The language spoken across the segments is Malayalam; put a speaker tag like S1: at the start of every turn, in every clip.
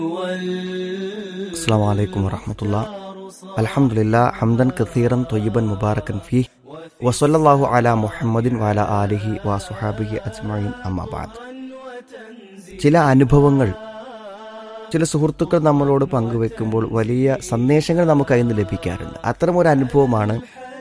S1: السلام عليكم ورحمة الله الحمد لله حمدا كثيرا طيبا مباركا فيه وصلى الله على محمد وعلى آله وصحابه أجمعين أما بعد ചില അനുഭവങ്ങൾ ചില സുഹൃത്തുക്കൾ നമ്മളോട് പങ്കുവെക്കുമ്പോൾ വലിയ സന്ദേശങ്ങൾ നമുക്ക് അതിൽ നിന്ന് ലഭിക്കാറുണ്ട് അത്തരം ഒരു അനുഭവമാണ്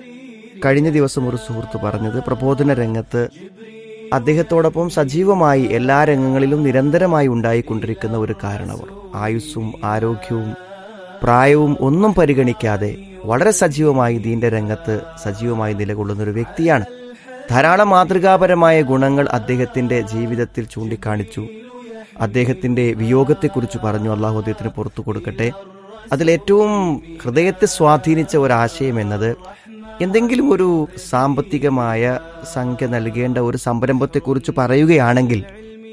S1: കഴിഞ്ഞ ദിവസം ഒരു സുഹൃത്ത് പറഞ്ഞത് പ്രബോധന രംഗത്ത് അദ്ദേഹത്തോടൊപ്പം സജീവമായി എല്ലാ രംഗങ്ങളിലും നിരന്തരമായി ഉണ്ടായിക്കൊണ്ടിരിക്കുന്ന ഒരു കാരണവർ ആയുസ്സും ആരോഗ്യവും പ്രായവും ഒന്നും പരിഗണിക്കാതെ വളരെ സജീവമായി ദീന്റെ രംഗത്ത് സജീവമായി നിലകൊള്ളുന്ന ഒരു വ്യക്തിയാണ് ധാരാളം മാതൃകാപരമായ ഗുണങ്ങൾ അദ്ദേഹത്തിന്റെ ജീവിതത്തിൽ ചൂണ്ടിക്കാണിച്ചു അദ്ദേഹത്തിന്റെ വിയോഗത്തെക്കുറിച്ച് പറഞ്ഞു അള്ളാഹു അദ്ദേഹത്തിന് പുറത്തു കൊടുക്കട്ടെ അതിലേറ്റവും ഹൃദയത്തെ സ്വാധീനിച്ച ഒരാശയം എന്നത് എന്തെങ്കിലും ഒരു സാമ്പത്തികമായ സംഖ്യ നൽകേണ്ട ഒരു സംരംഭത്തെക്കുറിച്ച് പറയുകയാണെങ്കിൽ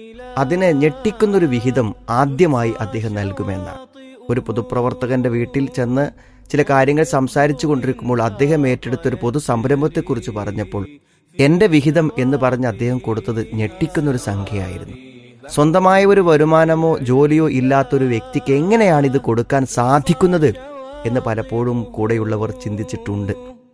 S1: അതിനെ ഞെട്ടിക്കുന്നൊരു വിഹിതം ആദ്യമായി അദ്ദേഹം നൽകുമെന്നാണ് ഒരു പൊതുപ്രവർത്തകന്റെ വീട്ടിൽ ചെന്ന് ചില കാര്യങ്ങൾ സംസാരിച്ചു കൊണ്ടിരിക്കുമ്പോൾ അദ്ദേഹം ഏറ്റെടുത്ത ഒരു പൊതു സംരംഭത്തെക്കുറിച്ച് പറഞ്ഞപ്പോൾ എന്റെ വിഹിതം എന്ന് പറഞ്ഞ് അദ്ദേഹം കൊടുത്തത് ഞെട്ടിക്കുന്നൊരു സംഖ്യയായിരുന്നു സ്വന്തമായ ഒരു വരുമാനമോ ജോലിയോ ഇല്ലാത്തൊരു വ്യക്തിക്ക് എങ്ങനെയാണ് ഇത് കൊടുക്കാൻ സാധിക്കുന്നത് എന്ന് പലപ്പോഴും കൂടെയുള്ളവർ ചിന്തിച്ചിട്ടുണ്ട്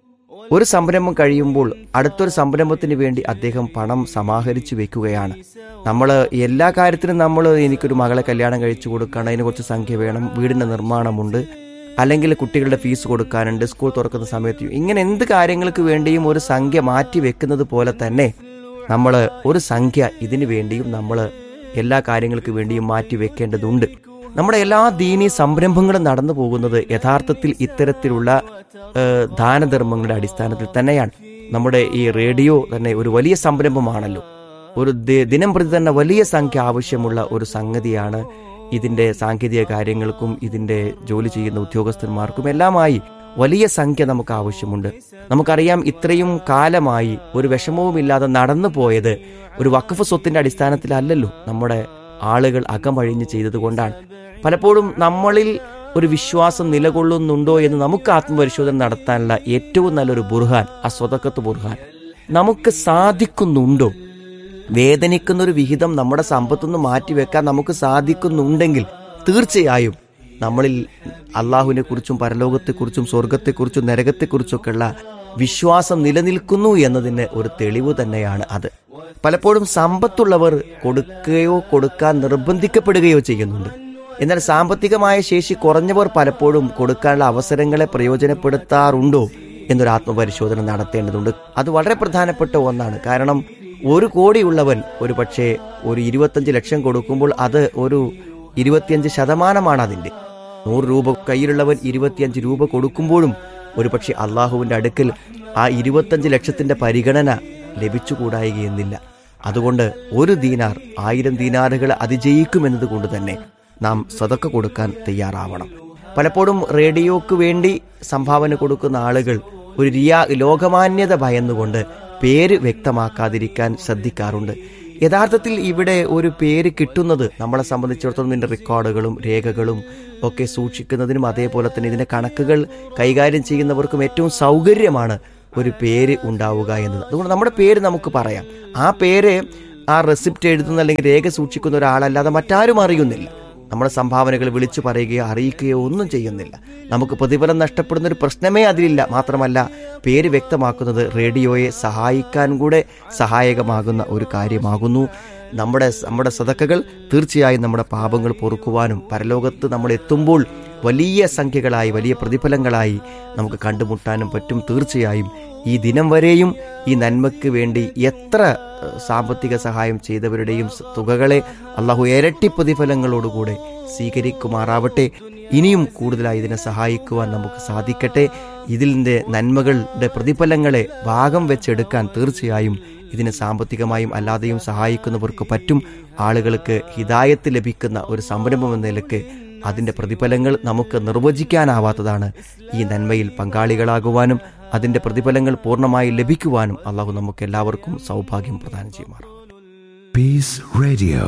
S1: ഒരു സംരംഭം കഴിയുമ്പോൾ അടുത്തൊരു സംരംഭത്തിന് വേണ്ടി അദ്ദേഹം പണം സമാഹരിച്ചു വെക്കുകയാണ് നമ്മൾ എല്ലാ കാര്യത്തിനും നമ്മൾ എനിക്കൊരു മകളെ കല്യാണം കഴിച്ചു കൊടുക്കണം അതിന് കുറച്ച് സംഖ്യ വേണം വീടിൻ്റെ നിർമ്മാണമുണ്ട് അല്ലെങ്കിൽ കുട്ടികളുടെ ഫീസ് കൊടുക്കാനുണ്ട് സ്കൂൾ തുറക്കുന്ന സമയത്ത് ഇങ്ങനെ എന്ത് കാര്യങ്ങൾക്ക് വേണ്ടിയും ഒരു സംഖ്യ മാറ്റി വെക്കുന്നത് പോലെ തന്നെ നമ്മൾ ഒരു സംഖ്യ ഇതിനു വേണ്ടിയും നമ്മൾ എല്ലാ കാര്യങ്ങൾക്ക് വേണ്ടിയും മാറ്റി വെക്കേണ്ടതുണ്ട് നമ്മുടെ എല്ലാ ദീനീ സംരംഭങ്ങളും നടന്നു പോകുന്നത് യഥാർത്ഥത്തിൽ ഇത്തരത്തിലുള്ള ഏഹ്, ദാനധർമ്മങ്ങളുടെ അടിസ്ഥാനത്തിൽ തന്നെയാണ് നമ്മുടെ ഈ റേഡിയോ തന്നെ ഒരു വലിയ സംരംഭമാണല്ലോ ഒരു ദി- ദിനം പ്രതി തന്നെ വലിയ സംഖ്യ ആവശ്യമുള്ള ഒരു സംഗതിയാണ് ഇതിന്റെ സാങ്കേതിക കാര്യങ്ങൾക്കും ഇതിന്റെ ജോലി ചെയ്യുന്ന ഉദ്യോഗസ്ഥന്മാർക്കും എല്ലാമായി വലിയ സംഖ്യ നമുക്ക് ആവശ്യമുണ്ട് നമുക്കറിയാം ഇത്രയും കാലമായി ഒരു വിഷമവുമില്ലാതെ നടന്നു പോയത് ഒരു വഖഫ് സ്വത്തിന്റെ അടിസ്ഥാനത്തിലല്ലല്ലോ നമ്മുടെ ആളുകൾ അകമഴിഞ്ഞ് ചെയ്തതുകൊണ്ടാണ് പലപ്പോഴും നമ്മളിൽ ഒരു വിശ്വാസം നിലകൊള്ളുന്നുണ്ടോ എന്ന് നമുക്ക് ആത്മപരിശോധന നടത്താനുള്ള ഏറ്റവും നല്ലൊരു ബുർഹാൻ ആ സ്വതക്കത്ത് ബുർഹാൻ നമുക്ക് സാധിക്കുന്നുണ്ടോ വേദനിക്കുന്ന ഒരു വിഹിതം നമ്മുടെ സമ്പത്തുനിന്ന് മാറ്റിവെക്കാൻ നമുക്ക് സാധിക്കുന്നുണ്ടെങ്കിൽ തീർച്ചയായും നമ്മളിൽ അള്ളാഹുവിനെ കുറിച്ചും പരലോകത്തെക്കുറിച്ചും സ്വർഗത്തെക്കുറിച്ചും നരകത്തെക്കുറിച്ചൊക്കെയുള്ള വിശ്വാസം നിലനിൽക്കുന്നു എന്നതിന് ഒരു തെളിവ് തന്നെയാണ് അത് പലപ്പോഴും സമ്പത്തുള്ളവർ കൊടുക്കുകയോ കൊടുക്കാൻ നിർബന്ധിക്കപ്പെടുകയോ ചെയ്യുന്നുണ്ട് എന്നാൽ സാമ്പത്തികമായ ശേഷി കുറഞ്ഞവർ പലപ്പോഴും കൊടുക്കാനുള്ള അവസരങ്ങളെ പ്രയോജനപ്പെടുത്താറുണ്ടോ എന്നൊരു ആത്മപരിശോധന നടത്തേണ്ടതുണ്ട് അത് വളരെ പ്രധാനപ്പെട്ട ഒന്നാണ് കാരണം ഒരു കോടിയുള്ളവൻ ഒരു പക്ഷേ ഒരു ഇരുപത്തഞ്ച് ലക്ഷം കൊടുക്കുമ്പോൾ അത് ഒരു ഇരുപത്തിയഞ്ച് ശതമാനമാണ് അതിന്റെ നൂറ് രൂപ കയ്യിലുള്ളവൻ ഇരുപത്തിയഞ്ച് രൂപ കൊടുക്കുമ്പോഴും ഒരു പക്ഷേ അള്ളാഹുവിന്റെ അടുക്കൽ ആ ഇരുപത്തഞ്ച് ലക്ഷത്തിന്റെ പരിഗണന ലഭിച്ചുകൂടായികയെന്നില്ല അതുകൊണ്ട് ഒരു ദീനാർ ആയിരം ദീനാറുകൾ അതിജയിക്കുമെന്നത് കൊണ്ട് തന്നെ നാം സ്വതക്ക കൊടുക്കാൻ തയ്യാറാവണം പലപ്പോഴും റേഡിയോക്ക് വേണ്ടി സംഭാവന കൊടുക്കുന്ന ആളുകൾ ഒരു റിയാ ലോകമാന്യത ഭയന്നുകൊണ്ട് പേര് വ്യക്തമാക്കാതിരിക്കാൻ ശ്രദ്ധിക്കാറുണ്ട് യഥാർത്ഥത്തിൽ ഇവിടെ ഒരു പേര് കിട്ടുന്നത് നമ്മളെ സംബന്ധിച്ചിടത്തോളം ഇതിന്റെ റെക്കോർഡുകളും രേഖകളും ഒക്കെ സൂക്ഷിക്കുന്നതിനും അതേപോലെ തന്നെ ഇതിന്റെ കണക്കുകൾ കൈകാര്യം ചെയ്യുന്നവർക്കും ഏറ്റവും സൗകര്യമാണ് ഒരു പേര് ഉണ്ടാവുക എന്നത് അതുകൊണ്ട് നമ്മുടെ പേര് നമുക്ക് പറയാം ആ പേര് ആ റെസിപ്റ്റ് എഴുതുന്ന അല്ലെങ്കിൽ രേഖ സൂക്ഷിക്കുന്ന ഒരാളല്ലാതെ മറ്റാരും അറിയുന്നില്ല നമ്മുടെ സംഭാവനകൾ വിളിച്ചു പറയുകയോ അറിയിക്കുകയോ ഒന്നും ചെയ്യുന്നില്ല നമുക്ക് പ്രതിഫലം നഷ്ടപ്പെടുന്ന ഒരു പ്രശ്നമേ അതിലില്ല മാത്രമല്ല പേര് വ്യക്തമാക്കുന്നത് റേഡിയോയെ സഹായിക്കാൻ കൂടെ സഹായകമാകുന്ന ഒരു കാര്യമാകുന്നു നമ്മുടെ നമ്മുടെ സതക്കകൾ തീർച്ചയായും നമ്മുടെ പാപങ്ങൾ പൊറുക്കുവാനും പരലോകത്ത് നമ്മൾ എത്തുമ്പോൾ വലിയ സംഖ്യകളായി വലിയ പ്രതിഫലങ്ങളായി നമുക്ക് കണ്ടുമുട്ടാനും പറ്റും തീർച്ചയായും ഈ ദിനം വരെയും ഈ നന്മയ്ക്ക് വേണ്ടി എത്ര ഏഹ്, സാമ്പത്തിക സഹായം ചെയ്തവരുടെയും സ- തുകകളെ അള്ളാഹു ഇരട്ടി പ്രതിഫലങ്ങളോടുകൂടെ സ്വീകരിക്കുമാറാവട്ടെ ഇനിയും കൂടുതലായി ഇതിനെ സഹായിക്കുവാൻ നമുക്ക് സാധിക്കട്ടെ ഇതിൻ്റെ നന്മകളുടെ പ്രതിഫലങ്ങളെ ഭാഗം വെച്ചെടുക്കാൻ തീർച്ചയായും ഇതിന് സാമ്പത്തികമായും അല്ലാതെയും സഹായിക്കുന്നവർക്ക് പറ്റും ആളുകൾക്ക് ഹിതായത്ത് ലഭിക്കുന്ന ഒരു സംരംഭം എന്ന നിലക്ക് അതിന്റെ പ്രതിഫലങ്ങൾ നമുക്ക് നിർവചിക്കാനാവാത്തതാണ് ഈ നന്മയിൽ പങ്കാളികളാകുവാനും അതിന്റെ പ്രതിഫലങ്ങൾ പൂർണ്ണമായി ലഭിക്കുവാനും അള്ളാഹു നമുക്ക് എല്ലാവർക്കും സൗഭാഗ്യം പ്രദാനം ചെയ്യുമാറാം
S2: Peace Radio.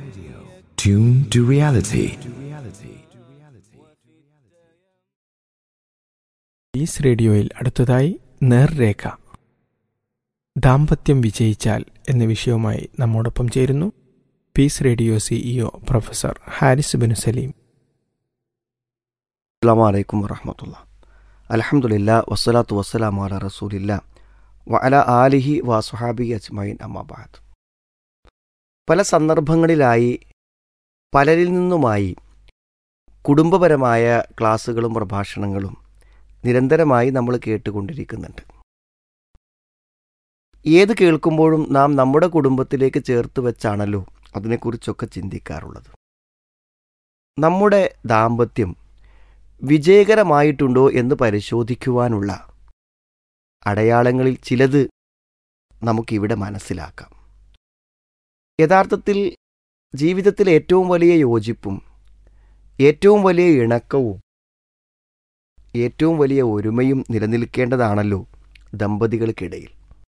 S2: Tune to reality.
S3: പീസ് റേഡിയോയിൽ അടുത്തതായി നേർരേഖ ദാമ്പത്യം വിജയിച്ചാൽ എന്ന വിഷയവുമായി നമ്മോടൊപ്പം ചേരുന്നു peace radio CEO professor Haris Binu Salim
S1: അസ്സാം വലൈക്കും വറഹമത്തുള്ള അലഹമുല്ല വസ്സലാത്തു വസ്സലാം അല റസൂലില്ല വ അല ആലിഹി വ സുഹാബി അജ്മൈൻ അമ്മാബാദ് പല സന്ദർഭങ്ങളിലായി പലരിൽ നിന്നുമായി കുടുംബപരമായ ക്ലാസ്സുകളും പ്രഭാഷണങ്ങളും നിരന്തരമായി നമ്മൾ കേട്ടുകൊണ്ടിരിക്കുന്നുണ്ട് ഏത് കേൾക്കുമ്പോഴും നാം നമ്മുടെ കുടുംബത്തിലേക്ക് ചേർത്ത് വെച്ചാണല്ലോ അതിനെക്കുറിച്ചൊക്കെ ചിന്തിക്കാറുള്ളത് നമ്മുടെ ദാമ്പത്യം വിജയകരമായിട്ടുണ്ടോ എന്ന് പരിശോധിക്കുവാനുള്ള അടയാളങ്ങളിൽ ചിലത് നമുക്കിവിടെ മനസ്സിലാക്കാം യഥാർത്ഥത്തിൽ ജീവിതത്തിൽ ഏറ്റവും വലിയ യോജിപ്പും ഏറ്റവും വലിയ ഇണക്കവും ഏറ്റവും വലിയ ഒരുമയും നിലനിൽക്കേണ്ടതാണല്ലോ ദമ്പതികൾക്കിടയിൽ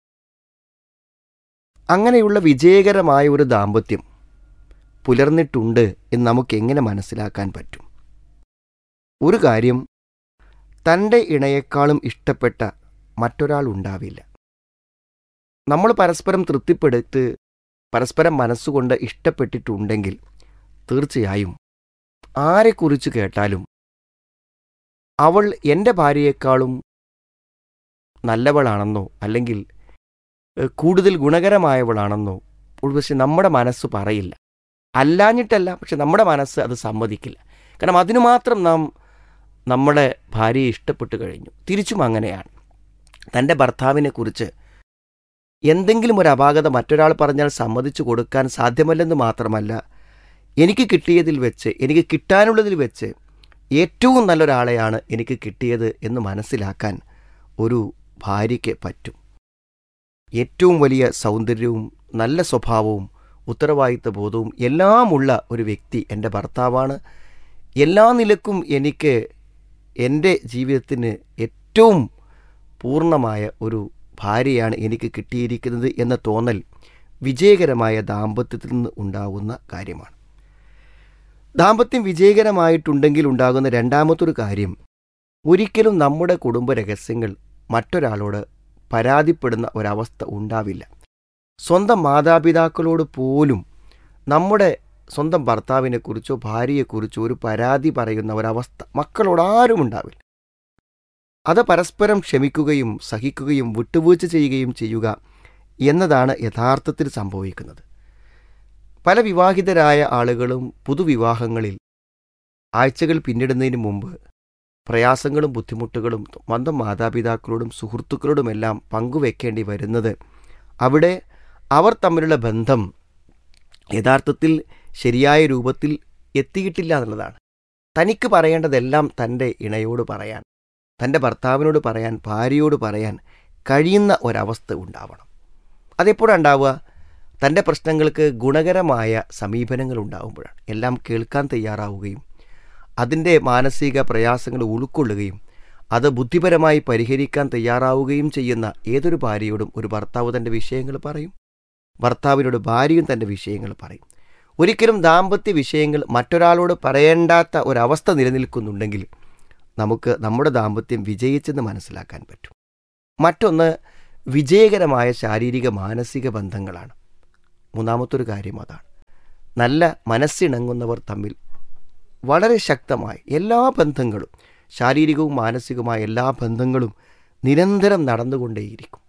S1: അങ്ങനെയുള്ള വിജയകരമായ ഒരു ദാമ്പത്യം പുലർന്നിട്ടുണ്ട് എന്ന് നമുക്ക് എങ്ങനെ മനസ്സിലാക്കാൻ പറ്റും ഒരു കാര്യം തൻ്റെ ഇണയേക്കാളും ഇഷ്ടപ്പെട്ട മറ്റൊരാൾ ഉണ്ടാവില്ല നമ്മൾ പരസ്പരം തൃപ്തിപ്പെടുത്ത് പരസ്പരം മനസ്സുകൊണ്ട് ഇഷ്ടപ്പെട്ടിട്ടുണ്ടെങ്കിൽ തീർച്ചയായും ആരെക്കുറിച്ച് കേട്ടാലും അവൾ എൻ്റെ ഭാര്യയെക്കാളും നല്ലവളാണെന്നോ അല്ലെങ്കിൽ ഏഹ്, കൂടുതൽ ഗുണകരമായവളാണെന്നോ പക്ഷെ നമ്മുടെ മനസ്സ് പറയില്ല അല്ലാഞ്ഞിട്ടല്ല പക്ഷെ നമ്മുടെ മനസ്സ് അത് സമ്മതിക്കില്ല കാരണം അതിനു മാത്രം നാം നമ്മുടെ ഭാര്യയെ ഇഷ്ടപ്പെട്ടു കഴിഞ്ഞു തിരിച്ചും അങ്ങനെയാണ് തൻ്റെ ഭർത്താവിനെക്കുറിച്ച് എന്തെങ്കിലും ഒരു അപാകത മറ്റൊരാൾ പറഞ്ഞാൽ സമ്മതിച്ചു കൊടുക്കാൻ സാധ്യമല്ലെന്ന് മാത്രമല്ല എനിക്ക് കിട്ടിയതിൽ വെച്ച് എനിക്ക് കിട്ടാനുള്ളതിൽ വെച്ച് ഏറ്റവും നല്ലൊരാളെയാണ് എനിക്ക് കിട്ടിയത് എന്ന് മനസ്സിലാക്കാൻ ഒരു ഭാര്യയ്ക്ക് പറ്റും ഏറ്റവും വലിയ സൗന്ദര്യവും നല്ല സ്വഭാവവും ഉത്തരവാദിത്ത ബോധവും എല്ലാമുള്ള ഒരു വ്യക്തി എൻ്റെ ഭർത്താവാണ് എല്ലാ നിലക്കും എനിക്ക് എൻ്റെ ജീവിതത്തിന് ഏറ്റവും പൂർണ്ണമായ ഒരു ഭാര്യയാണ് എനിക്ക് കിട്ടിയിരിക്കുന്നത് എന്ന തോന്നൽ വിജയകരമായ ദാമ്പത്യത്തിൽ നിന്ന് ഉണ്ടാകുന്ന കാര്യമാണ് ദാമ്പത്യം വിജയകരമായിട്ടുണ്ടെങ്കിൽ ഉണ്ടാകുന്ന രണ്ടാമത്തൊരു കാര്യം ഒരിക്കലും നമ്മുടെ കുടുംബ രഹസ്യങ്ങൾ മറ്റൊരാളോട് പരാതിപ്പെടുന്ന ഒരവസ്ഥ ഉണ്ടാവില്ല സ്വന്തം മാതാപിതാക്കളോട് പോലും നമ്മുടെ സ്വന്തം ഭർത്താവിനെക്കുറിച്ചോ ഭാര്യയെക്കുറിച്ചോ ഒരു പരാതി പറയുന്ന ഒരവസ്ഥ മക്കളോട് ആരും ഉണ്ടാവില്ല അത് പരസ്പരം ക്ഷമിക്കുകയും സഹിക്കുകയും വിട്ടുവീഴ്ച ചെയ്യുകയും ചെയ്യുക എന്നതാണ് യഥാർത്ഥത്തിൽ സംഭവിക്കുന്നത് പല വിവാഹിതരായ ആളുകളും പുതുവിവാഹങ്ങളിൽ ആഴ്ചകൾ പിന്നിടുന്നതിന് മുമ്പ് പ്രയാസങ്ങളും ബുദ്ധിമുട്ടുകളും സ്വന്തം മാതാപിതാക്കളോടും സുഹൃത്തുക്കളോടുമെല്ലാം പങ്കുവെക്കേണ്ടി വരുന്നത് അവിടെ അവർ തമ്മിലുള്ള ബന്ധം യഥാർത്ഥത്തിൽ ശരിയായ രൂപത്തിൽ എത്തിയിട്ടില്ല എന്നുള്ളതാണ് തനിക്ക് പറയേണ്ടതെല്ലാം തൻ്റെ ഇണയോട് പറയാൻ തൻ്റെ ഭർത്താവിനോട് പറയാൻ ഭാര്യയോട് പറയാൻ കഴിയുന്ന ഒരവസ്ഥ ഉണ്ടാവണം അതെപ്പോഴാണ് ഉണ്ടാവുക തൻ്റെ പ്രശ്നങ്ങൾക്ക് ഗുണകരമായ സമീപനങ്ങൾ ഉണ്ടാകുമ്പോഴാണ് എല്ലാം കേൾക്കാൻ തയ്യാറാവുകയും അതിൻ്റെ മാനസിക പ്രയാസങ്ങൾ ഉൾക്കൊള്ളുകയും അത് ബുദ്ധിപരമായി പരിഹരിക്കാൻ തയ്യാറാവുകയും ചെയ്യുന്ന ഏതൊരു ഭാര്യയോടും ഒരു ഭർത്താവ് തൻ്റെ വിഷയങ്ങൾ പറയും ഭർത്താവിനോട് ഭാര്യയും തൻ്റെ വിഷയങ്ങൾ പറയും ഒരിക്കലും ദാമ്പത്യ വിഷയങ്ങൾ മറ്റൊരാളോട് പറയേണ്ടാത്ത ഒരവസ്ഥ നിലനിൽക്കുന്നുണ്ടെങ്കിൽ നമുക്ക് നമ്മുടെ ദാമ്പത്യം വിജയിച്ചെന്ന് മനസ്സിലാക്കാൻ പറ്റും മറ്റൊന്ന് വിജയകരമായ ശാരീരിക മാനസിക ബന്ധങ്ങളാണ് മൂന്നാമത്തൊരു കാര്യം അതാണ് നല്ല മനസ്സിണങ്ങുന്നവർ തമ്മിൽ വളരെ ശക്തമായി എല്ലാ ബന്ധങ്ങളും ശാരീരികവും മാനസികവുമായ എല്ലാ ബന്ധങ്ങളും നിരന്തരം നടന്നുകൊണ്ടേയിരിക്കും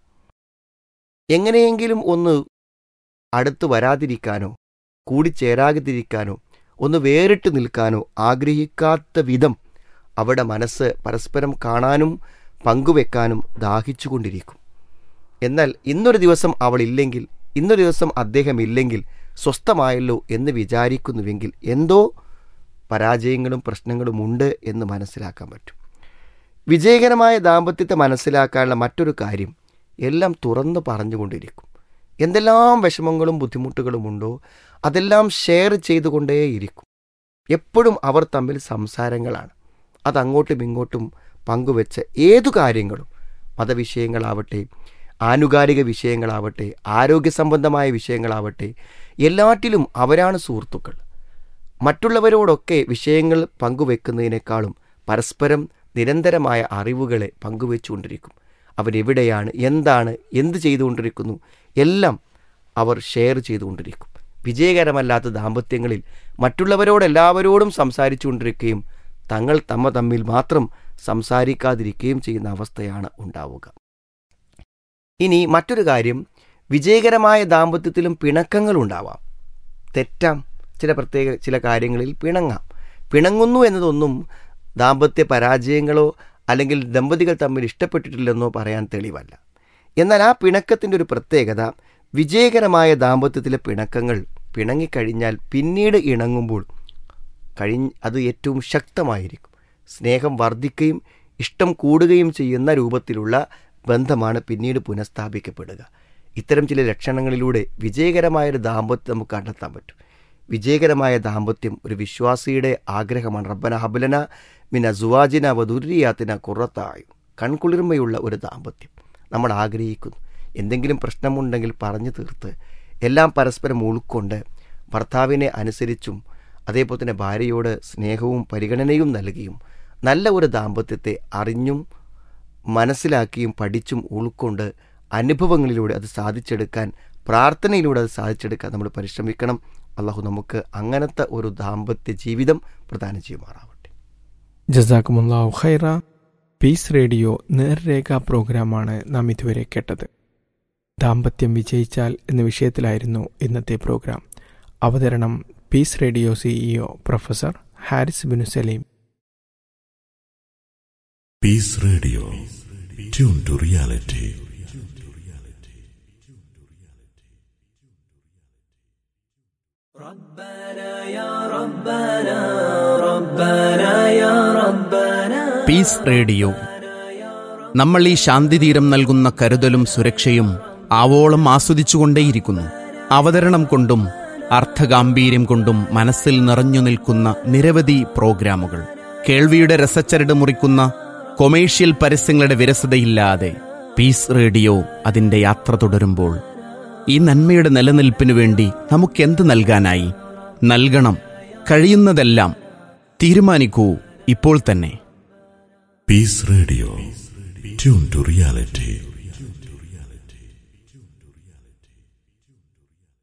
S1: എങ്ങനെയെങ്കിലും ഒന്ന് അടുത്ത് വരാതിരിക്കാനോ കൂടിച്ചേരാതിരിക്കാനോ ഒന്ന് വേറിട്ട് നിൽക്കാനോ ആഗ്രഹിക്കാത്ത വിധം അവിടെ മനസ്സ് പരസ്പരം കാണാനും പങ്കുവെക്കാനും ദാഹിച്ചുകൊണ്ടിരിക്കും എന്നാൽ ഇന്നൊരു ദിവസം അവൾ ഇല്ലെങ്കിൽ ഇന്നൊരു ദിവസം അദ്ദേഹം ഇല്ലെങ്കിൽ സ്വസ്ഥമായല്ലോ എന്ന് വിചാരിക്കുന്നുവെങ്കിൽ എന്തോ പരാജയങ്ങളും പ്രശ്നങ്ങളും ഉണ്ട് എന്ന് മനസ്സിലാക്കാൻ പറ്റും വിജയകരമായ ദാമ്പത്യത്തെ മനസ്സിലാക്കാനുള്ള മറ്റൊരു കാര്യം എല്ലാം തുറന്നു പറഞ്ഞുകൊണ്ടിരിക്കും എന്തെല്ലാം വിഷമങ്ങളും ബുദ്ധിമുട്ടുകളും ഉണ്ടോ അതെല്ലാം ഷെയർ ചെയ്തുകൊണ്ടേയിരിക്കും എപ്പോഴും അവർ തമ്മിൽ സംസാരങ്ങളാണ് അതങ്ങോട്ടും ഇങ്ങോട്ടും പങ്കുവെച്ച് ഏതു കാര്യങ്ങളും മതവിഷയങ്ങളാവട്ടെ ആനുകാലിക വിഷയങ്ങളാവട്ടെ ആരോഗ്യ സംബന്ധമായ വിഷയങ്ങളാവട്ടെ എല്ലാറ്റിലും അവരാണ് സുഹൃത്തുക്കൾ മറ്റുള്ളവരോടൊക്കെ വിഷയങ്ങൾ പങ്കുവെക്കുന്നതിനേക്കാളും പരസ്പരം നിരന്തരമായ അറിവുകളെ പങ്കുവെച്ചുകൊണ്ടിരിക്കും അവരെവിടെയാണ് എന്താണ് എന്ത് ചെയ്തുകൊണ്ടിരിക്കുന്നു എല്ലാം അവർ ഷെയർ ചെയ്തുകൊണ്ടിരിക്കും വിജയകരമല്ലാത്ത ദാമ്പത്യങ്ങളിൽ മറ്റുള്ളവരോട് എല്ലാവരോടും സംസാരിച്ചുകൊണ്ടിരിക്കുകയും തങ്ങൾ തമ്മ തമ്മിൽ മാത്രം സംസാരിക്കാതിരിക്കുകയും ചെയ്യുന്ന അവസ്ഥയാണ് ഉണ്ടാവുക ഇനി മറ്റൊരു കാര്യം വിജയകരമായ ദാമ്പത്യത്തിലും പിണക്കങ്ങൾ ഉണ്ടാവാം തെറ്റാം ചില പ്രത്യേക ചില കാര്യങ്ങളിൽ പിണങ്ങാം പിണങ്ങുന്നു എന്നതൊന്നും ദാമ്പത്യ പരാജയങ്ങളോ അല്ലെങ്കിൽ ദമ്പതികൾ തമ്മിൽ ഇഷ്ടപ്പെട്ടിട്ടില്ലെന്നോ പറയാൻ തെളിവല്ല എന്നാൽ ആ പിണക്കത്തിൻ്റെ ഒരു പ്രത്യേകത വിജയകരമായ ദാമ്പത്യത്തിലെ പിണക്കങ്ങൾ പിണങ്ങിക്കഴിഞ്ഞാൽ പിന്നീട് ഇണങ്ങുമ്പോൾ കഴിഞ്ഞ് അത് ഏറ്റവും ശക്തമായിരിക്കും സ്നേഹം വർദ്ധിക്കുകയും ഇഷ്ടം കൂടുകയും ചെയ്യുന്ന രൂപത്തിലുള്ള ബന്ധമാണ് പിന്നീട് പുനഃസ്ഥാപിക്കപ്പെടുക ഇത്തരം ചില ലക്ഷണങ്ങളിലൂടെ വിജയകരമായൊരു ദാമ്പത്യം നമുക്ക് കണ്ടെത്താൻ പറ്റും വിജയകരമായ ദാമ്പത്യം ഒരു വിശ്വാസിയുടെ ആഗ്രഹമാണ് റബ്ബന ഹബലന മിന സുവാജിന വധുര്യാത്തിന കുറത്തായും കൺകുളിർമയുള്ള ഒരു ദാമ്പത്യം നമ്മൾ ആഗ്രഹിക്കുന്നു എന്തെങ്കിലും പ്രശ്നമുണ്ടെങ്കിൽ പറഞ്ഞു തീർത്ത് എല്ലാം പരസ്പരം ഉൾക്കൊണ്ട് ഭർത്താവിനെ അനുസരിച്ചും അതേപോലെ തന്നെ ഭാര്യയോട് സ്നേഹവും പരിഗണനയും നൽകിയും നല്ല ഒരു ദാമ്പത്യത്തെ അറിഞ്ഞും മനസ്സിലാക്കിയും പഠിച്ചും ഉൾക്കൊണ്ട് അനുഭവങ്ങളിലൂടെ അത് സാധിച്ചെടുക്കാൻ പ്രാർത്ഥനയിലൂടെ അത് സാധിച്ചെടുക്കാൻ നമ്മൾ പരിശ്രമിക്കണം അള്ളാഹു നമുക്ക് അങ്ങനത്തെ ഒരു ദാമ്പത്യ ജീവിതം പ്രദാനം ചെയ്യുമാറാവട്ടെ
S3: ജസാക്കുമുല്ലാഹു ഖൈറ പീസ് റേഡിയോ നേർരേഖ പ്രോഗ്രാമാണ് നാം ഇതുവരെ കേട്ടത് ദാമ്പത്യം വിജയിച്ചാൽ എന്ന വിഷയത്തിലായിരുന്നു ഇന്നത്തെ പ്രോഗ്രാം അവതരണം peace radio CEO professor Haris Binu Salim
S4: Peace Radio. Tune to reality.
S5: Peace radio നമ്മൾ ഈ ശാന്തിതീരം നൽകുന്ന കരുതലും സുരക്ഷയും ആവോളം ആസ്വദിച്ചുകൊണ്ടേയിരിക്കുന്നു അവതരണം കൊണ്ടും അർത്ഥഗാംഭീര്യം കൊണ്ടും മനസ്സിൽ നിറഞ്ഞു നിൽക്കുന്ന നിരവധി പ്രോഗ്രാമുകൾ കേൾവിയുടെ രസച്ചരട് മുറിക്കുന്ന കൊമേഴ്ഷ്യൽ പരസ്യങ്ങളുടെ വിരസതയില്ലാതെ പീസ് റേഡിയോ അതിന്റെ യാത്ര തുടരുമ്പോൾ ഈ നന്മയുടെ നിലനിൽപ്പിനു വേണ്ടി നമുക്കെന്ത് നൽകാനായി നൽകണം കഴിയുന്നതെല്ലാം തീരുമാനിക്കൂ ഇപ്പോൾ തന്നെ
S4: Peace Radio. Tune to reality.